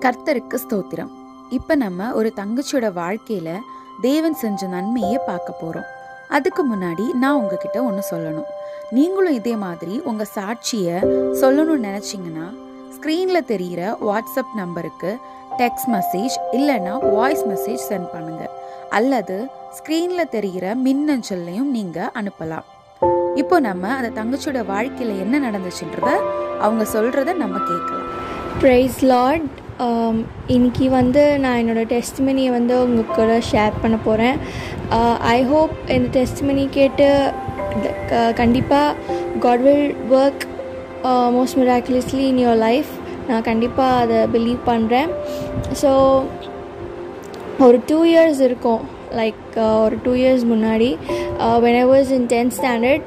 கர்த்தருக்கு ஸ்தோத்திரம் இப்போ நம்ம ஒரு தங்கச்சியோட வாழ்க்கையில தேவன் செஞ்ச நன்மையை பார்க்க போறோம் அதுக்கு முன்னாடி நான் உங்ககிட்ட ஒன்று சொல்லணும் நீங்களும் இதே மாதிரி உங்க சாட்சியை சொல்லணும்னு நினைச்சீங்கன்னா ஸ்க்ரீன்ல தெரியிற வாட்ஸ்அப் நம்பருக்கு டெக்ஸ்ட் மெசேஜ் இல்லைன்னா வாய்ஸ் மெசேஜ் சென்ட் பண்ணுங்க அல்லது ஸ்க்ரீன்ல தெரிகிற மின்னஞ்சல்லையும் நீங்க அனுப்பலாம் இப்போ நம்ம அந்த தங்கச்சியோட வாழ்க்கையில என்ன நடந்துச்சுன்றத அவங்க சொல்றத நம்ம கேட்கலாம் ப்ரைஸ் லார்ட் இன்னைக்கு வந்து நான் என்னோடய டெஸ்ட்மனியை வந்து உங்கள் கூட ஷேர் பண்ண போகிறேன் ஐ ஹோப் இந்த டெஸ்ட்மனி கேட்டு கண்டிப்பாக God will work most miraculously in your life நான் கண்டிப்பாக அதை பிலீவ் பண்ணுறேன் ஸோ ஒரு டூ இயர்ஸ் இருக்கும் லைக் ஒரு டூ இயர்ஸ் முன்னாடி when I was in tenth standard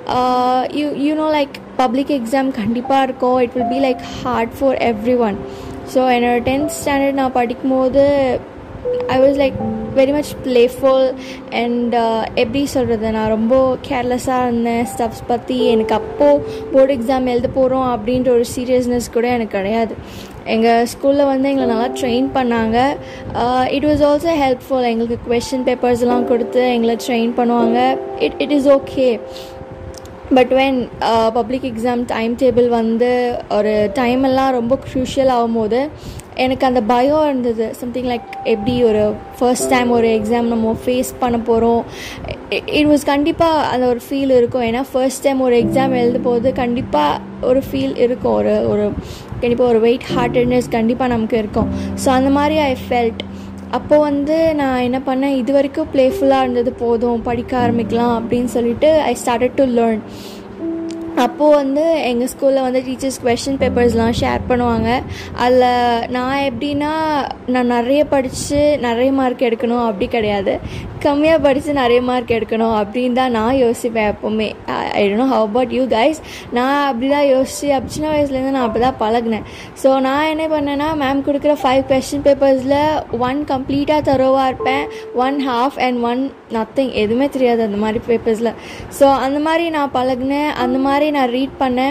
you you know like public exam கண்டிப்பாக இருக்கும் it will be like hard for everyone so என்னோடய டென்த் ஸ்டாண்டர்ட் நான் படிக்கும்போது I was like very much playful and எப்படி சொல்கிறது நான் ரொம்ப கேர்லெஸ்ஸாக இருந்தேன் ஸ்டப்ஸ் பற்றி எனக்கு அப்போது போர்டு எக்ஸாம் எழுத போகிறோம் அப்படின்ற ஒரு சீரியஸ்னஸ் கூட எனக்கு கிடையாது எங்கள் ஸ்கூலில் வந்து எங்களை நல்லா ட்ரெயின் பண்ணாங்க இட் வாஸ் ஆல்சோ ஹெல்ப்ஃபுல் எங்களுக்கு கொஷின் பேப்பர்ஸ்லாம் கொடுத்து எங்களை ட்ரெயின் பண்ணுவாங்க it it is okay but when public exam time table வந்து ஒரு டைம் எல்லாம் ரொம்ப க்ரூஷியல் ஆகும்போது எனக்கு அந்த பயம் இருந்தது சம்திங் லைக் எப்படி ஒரு ஃபர்ஸ்ட் டைம் ஒரு எக்ஸாம் நம்ம ஃபேஸ் பண்ண போகிறோம் இட் வாஸ் கண்டிப்பாக அந்த ஒரு ஃபீல் இருக்கும் ஏன்னா ஃபர்ஸ்ட் டைம் ஒரு எக்ஸாம் எழுத போது கண்டிப்பாக ஒரு ஃபீல் இருக்கும் ஒரு ஒரு கண்டிப்பாக ஒரு வெயிட் ஹார்ட்டட்னஸ் கண்டிப்பாக நமக்கு இருக்கும் ஸோ அந்த மாதிரி ஐ ஃபெல்ட் அப்போது வந்து நான் என்ன பண்ணேன் இது வரைக்கும் ப்ளேஃபுல்லாக இருந்தது போதும் படிக்க ஆரம்பிக்கலாம் அப்படின்னு சொல்லிட்டு ஐ ஸ்டார்டட் டு லேர்ன் அப்போது வந்து எங்கள் ஸ்கூலில் வந்து டீச்சர்ஸ் கொஷின் பேப்பர்ஸ்லாம் ஷேர் பண்ணுவாங்க அதில் நான் எப்படின்னா நான் நிறைய படித்து நிறைய மார்க் எடுக்கணும் அப்படி கிடையாது கம்மியாக படித்து நிறைய மார்க் எடுக்கணும் அப்படின்னு தான் நான் யோசிப்பேன் எப்போவுமே I don't have about you guys நான் அப்படி தான் யோசிச்சு அப்படி சின்ன வயசுலேருந்து நான் அப்படி தான் பழகினேன் ஸோ நான் என்ன பண்ணேன்னா மேம் கொடுக்குற ஃபைவ் கொஷின் பேப்பர்ஸில் ஒன் கம்ப்ளீட்டாக தரோவாக இருப்பேன் one half and one nothing எதுவுமே தெரியாது அந்த மாதிரி பேப்பர்ஸில் ஸோ அந்த மாதிரி நான் பழகினேன் அந்த மாதிரி நான் ரீட் பண்ணேன்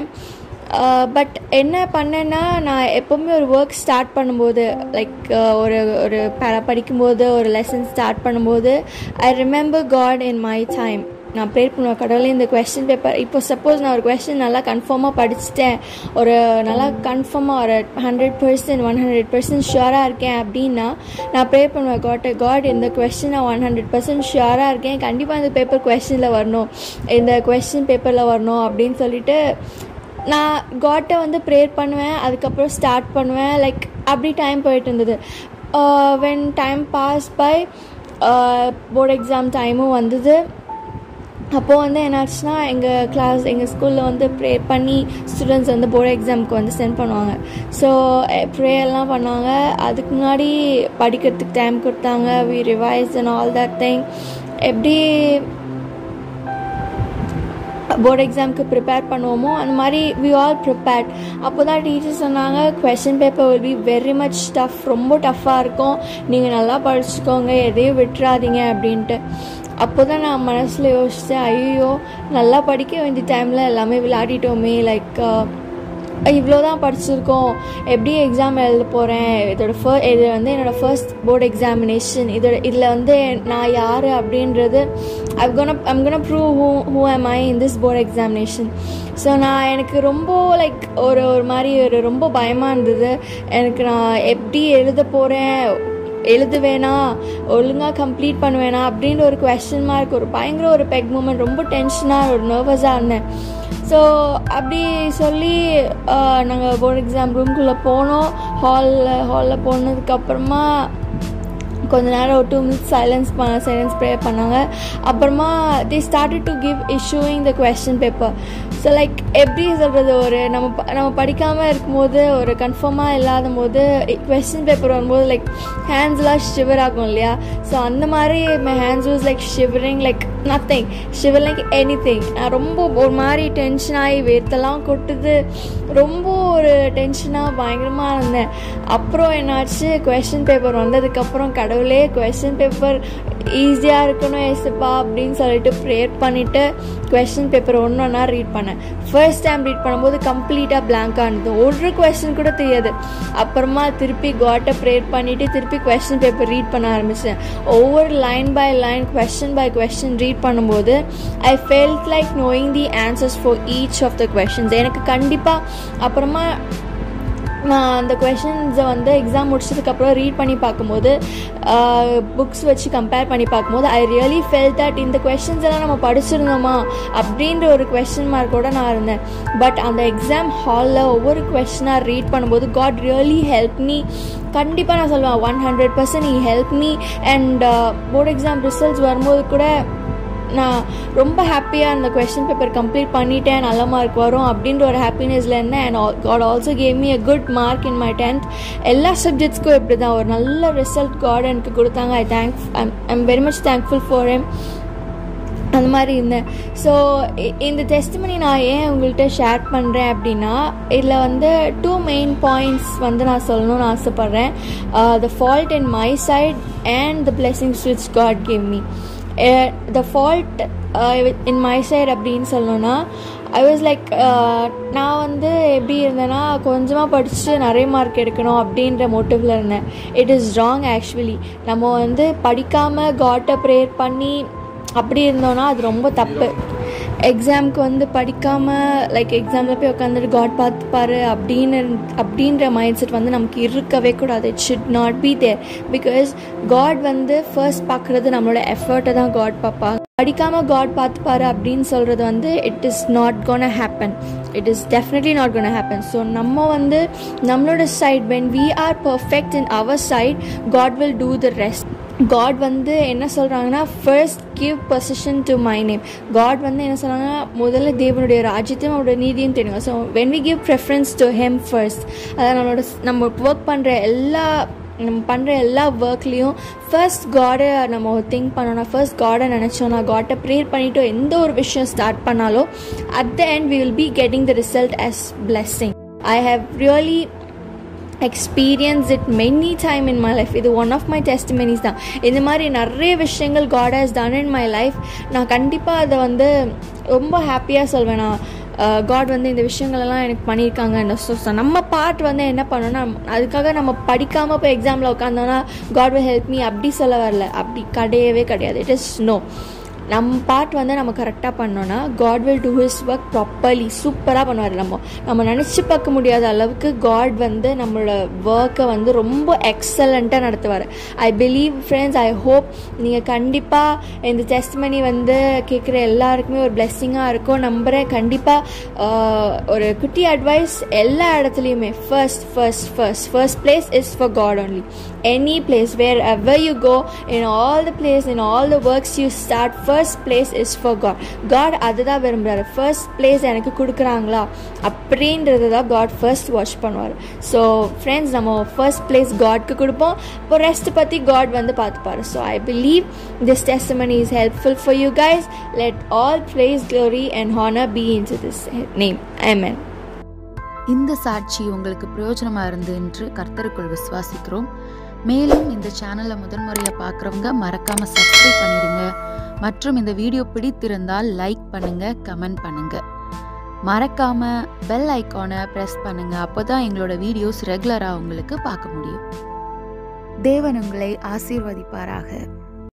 பட் என்ன பண்ணேன்னா நான் எப்போவுமே ஒரு ஒர்க் ஸ்டார்ட் பண்ணும்போது லைக் ஒரு ஒரு ப படிக்கும்போது ஒரு லெசன் ஸ்டார்ட் பண்ணும்போது I remember God in my time நான் ப்ரேர் பண்ணுவேன் கடவுளே இந்த கொஸ்டின் பேப்பர் இப்போ சப்போஸ் நான் ஒரு கொஸ்டின் நல்லா கன்ஃபார்மாக படிச்சுட்டேன் ஒரு நல்லா கன்ஃபார்மாக ஒரு hundred percent one hundred percent ஷுவராக இருக்கேன் அப்படின்னா நான் ப்ரே பண்ணுவேன் காட் காட் இந்த கொஸ்டின் நான் ஒன் ஹண்ட்ரட் பர்சன்ட் ஷுவராக இருக்கேன் கண்டிப்பாக இந்த பேப்பர் கொஸ்டினில் வரணும் இந்த கொஸ்டின் பேப்பரில் வரணும் அப்படின்னு சொல்லிட்டு நான் காட்டை வந்து ப்ரேயர் பண்ணுவேன் அதுக்கப்புறம் ஸ்டார்ட் பண்ணுவேன் லைக் அப்படி டைம் போயிட்டு இருந்தது when time pass by board exam டைமும் வந்தது அப்போது வந்து என்னாச்சுன்னா எங்கள் கிளாஸ் எங்கள் ஸ்கூலில் வந்து ப்ரே பண்ணி ஸ்டூடெண்ட்ஸ் வந்து போர்டு எக்ஸாமுக்கு வந்து சென்ட் பண்ணுவாங்க ஸோ ப்ரேயர்லாம் பண்ணாங்க அதுக்கு முன்னாடி படிக்கிறதுக்கு டைம் கொடுத்தாங்க we revise and all that thing எப்படி போர்டு எக்ஸாமுக்கு ப்ரிப்பேர் பண்ணுவோமோ அந்த மாதிரி வி ஆல் ப்ரிப்பேர்ட் அப்போ தான் டீச்சர் சொன்னாங்க question paper will be very much tough ரொம்ப டஃப்பாக இருக்கும் நீங்கள் நல்லா படிச்சுக்கோங்க எதையும் விட்டுறாதீங்க அப்படின்ட்டு அப்போ தான் நான் மனசில் யோசித்தேன் ஐயோ நல்லா படிக்க வேண்டிய டைமில் எல்லாமே விளையாடிட்டோமே லைக் இவ்வளோ தான் படிச்சிருக்கோம் எப்படி எக்ஸாம் எழுத போகிறேன் இதோட ஃப இது வந்து என்னோடய ஃபர்ஸ்ட் போர்டு எக்ஸாமினேஷன் இதோட இதில் வந்து நான் யார் அப்படின்றது I gonna I'm gonna prove who who am I in this board examination so நான் எனக்கு ரொம்ப லைக் ஒரு ஒரு மாதிரி ஒரு ரொம்ப பயமாக இருந்தது எனக்கு நான் எப்படி எழுத போகிறேன் எழுதுவேனா ஒழுங்காக கம்ப்ளீட் பண்ணுவேனா அப்படின்ற ஒரு கொஸ்டின் மார்க் ஒரு பயங்கர ஒரு பெக் மூமெண்ட் ரொம்ப டென்ஷனாக ஒரு நர்வஸாக இருந்தேன் ஸோ அப்படி சொல்லி நாங்கள் போர்டு எக்ஸாம் ரூம்குள்ளே போனோம் ஹாலில் ஹாலில் போனதுக்கப்புறமா கொஞ்ச நேரம் ஒரு டூ மினிட்ஸ் சைலன்ஸ் பண்ண சைலன்ஸ் ப்ரே பண்ணாங்க அப்புறமா they started to give issuing the question paper so like எப்படி சொல்கிறது ஒரு நம்ம நம்ம படிக்காமல் இருக்கும்போது ஒரு கன்ஃபார்மாக இல்லாத போது கொஸ்டின் பேப்பர் வரும்போது லைக் ஹேண்ட்ஸ்லாம் ஷிவர் ஆகும் இல்லையா ஸோ அந்த மாதிரி my hands was like shivering like nothing shiver like anything நான் ரொம்ப ஒரு மாதிரி டென்ஷன் ஆகி வேர்த்தெல்லாம் கொட்டுது ரொம்ப ஒரு டென்ஷனாக பயங்கரமாக இருந்தேன் அப்புறம் என்னாச்சு கொஸ்டின் பேப்பர் வந்ததுக்கப்புறம் கடவுள் கடவுளே கொஷின் பேப்பர் ஈஸியாக இருக்கணும் ஏசுப்பா அப்படின்னு சொல்லிட்டு ப்ரேயர் பண்ணிவிட்டு கொஷின் பேப்பர் ஒன்று ஒன்றா ரீட் பண்ணேன் ஃபர்ஸ்ட் டைம் ரீட் பண்ணும்போது கம்ப்ளீட்டாக பிளாங்காக இருந்தது ஒரு கொஷின் கூட தெரியாது அப்புறமா திருப்பி காட்டை ப்ரேயர் பண்ணிவிட்டு திருப்பி கொஷின் பேப்பர் ரீட் பண்ண ஆரம்பித்தேன் ஒவ்வொரு line by line question by question read பண்ணும்போது I felt like knowing the answers for each of the questions எனக்கு கண்டிப்பாக அப்புறமா நான் அந்த கொஷின்ஸை வந்து எக்ஸாம் முடிச்சதுக்கப்புறம் ரீட் பண்ணி பார்க்கும்போது புக்ஸ் வச்சு கம்பேர் பண்ணி பார்க்கும்போது ஐ ரியலி ஃபெல் தட் இந்த கொஷின்ஸ் எல்லாம் நம்ம படிச்சிருந்தோமா அப்படின்ற ஒரு கொஷின் மார்க்கோட நான் இருந்தேன் பட் அந்த எக்ஸாம் ஹாலில் ஒவ்வொரு கொஷினாக ரீட் பண்ணும்போது காட் ரியலி ஹெல்ப் மீ கண்டிப்பாக நான் சொல்லுவேன் one hundred percent he help me and board exam results வரும்போது கூட நான் ரொம்ப ஹாப்பியாக அந்த கொஷின் பேப்பர் கம்ப்ளீட் பண்ணிட்டேன் நல்ல மார்க் வரும் அப்படின்ற ஒரு ஹாப்பினஸில் இருந்தேன் and God also gave me a good mark in my tenth எல்லா சப்ஜெக்ட்ஸ்க்கும் இப்படி தான் ஒரு நல்ல ரிசல்ட் காட் எனக்கு கொடுத்தாங்க I thank I'm I'm very much thankful for him அந்த மாதிரி இருந்தேன் ஸோ இந்த டெஸ்ட் பண்ணி நான் ஏன் உங்கள்கிட்ட ஷேர் பண்ணுறேன் அப்படின்னா இதில் வந்து டூ மெயின் பாயிண்ட்ஸ் வந்து நான் சொல்லணும்னு ஆசைப்பட்றேன் the fault in my side and the blessings which God gave me the fault in my side அப்படின்னு சொல்லணும்னா ஐ வாஸ் லைக் நான் வந்து எப்படி இருந்தேன்னா கொஞ்சமாக படிச்சுட்டு நிறைய மார்க் எடுக்கணும் அப்படின்ற மோட்டிவில் இருந்தேன் இட் இஸ் ராங் ஆக்சுவலி நம்ம வந்து படிக்காமல் காட்டை ப்ரேயர் பண்ணி அப்படி இருந்தோன்னா அது ரொம்ப தப்பு எக்ஸாமுக்கு வந்து படிக்காமல் லைக் எக்ஸாமில் போய் உட்காந்துட்டு காட் பார்த்துப்பாரு அப்படின்னு அப்படின்ற மைண்ட் செட் வந்து நமக்கு இருக்கவே கூடாது it should not be there because God வந்து ஃபர்ஸ்ட் பார்க்குறது நம்மளோட எஃபர்ட்டை தான் காட் பார்ப்பாங்க படிக்காமல் காட் பார்த்துப்பாரு அப்படின்னு சொல்கிறது வந்து it is not gonna happen it is definitely not gonna happen so நம்ம வந்து நம்மளோட side when we are perfect in our side God will do the rest God வந்து என்ன சொல்கிறாங்கன்னா first give position to my name God வந்து என்ன சொல்கிறாங்கன்னா முதல்ல தேவனுடைய ராஜ்யத்தையும் அவருடைய நீதியும் தெரியுங்க so when we give preference to him first அதாவது நம்மளோட நம்ம ஒர்க் பண்ணுற எல்லா நம்ம பண்ணுற எல்லா ஒர்க்லேயும் ஃபர்ஸ்ட் காடை நம்ம திங்க் பண்ணோன்னா ஃபர்ஸ்ட் காடை நினச்சோன்னா காட்டை ப்ரேயர் பண்ணிவிட்டு எந்த ஒரு விஷயம் ஸ்டார்ட் பண்ணாலும் at the end we will be getting the result as blessing I have really experience it many time in my life இது ஒன் ஆஃப் மை டெஸ்டிமனிஸ் தான் இந்த மாதிரி நிறைய விஷயங்கள் God has done in my life நான் கண்டிப்பாக அதை வந்து ரொம்ப ஹாப்பியாக சொல்வேன் நான் காட் வந்து இந்த விஷயங்களெல்லாம் எனக்கு பண்ணியிருக்காங்க ஸோ நம்ம பார்ட் வந்து என்ன பண்ணோன்னா அதுக்காக நம்ம படிக்காமல் போய் எக்ஸாமில் உட்காந்தோன்னா காட் வில் ஹெல்ப் மீ அப்படி சொல்ல வரல அப்படி கிடையவே கிடையாது இட் இஸ் நோ நம்ம பார்ட் வந்து நம்ம கரெக்டாக பண்ணோன்னா God will do his work properly சூப்பராக பண்ணுவார் நம்ம நம்ம நினச்சி பார்க்க முடியாத அளவுக்கு காட் வந்து நம்மளோட ஒர்க்கை வந்து ரொம்ப எக்ஸலண்ட்டாக நடத்துவார் I believe friends I hope நீங்கள் கண்டிப்பாக இந்த டெஸ்ட் மணி வந்து கேட்குற எல்லாருக்குமே ஒரு பிளெஸ்ஸிங்காக இருக்கும் நம்புகிறேன் கண்டிப்பாக ஒரு குட்டி அட்வைஸ் எல்லா இடத்துலையுமே first first first first place is for God only any place wherever you go in all the place in all the works you start first place is for God God அதுதான் விரும்புகிறாரு first place எனக்கு கொடுக்குறாங்களா அப்படின்றது தான் God first watch பண்ணுவார் so friends நம்ம first place காட்க்கு கொடுப்போம் இப்போ ரெஸ்ட் பற்றி காட் வந்து பார்த்துப்பாரு so I believe this testimony is helpful for you guys let all praise glory and honour be in to this name amen இந்த சாட்சி உங்களுக்கு பிரயோஜனமாக இருந்து என்று கர்த்தருக்குள் விசுவாசிக்கிறோம் மேலும் இந்த சேனலை முதன்முறையாக பார்க்குறவங்க மறக்காமல் சப்ஸ்கிரைப் பண்ணிடுங்க மற்றும் இந்த வீடியோ பிடித்திருந்தால் லைக் பண்ணுங்க கமெண்ட் பண்ணுங்க மறக்காம பெல் ஐக்கானை ப்ரெஸ் பண்ணுங்க அப்போதான் எங்களோட வீடியோஸ் ரெகுலராக உங்களுக்கு பார்க்க முடியும் தேவன் உங்களை ஆசீர்வதிப்பாராக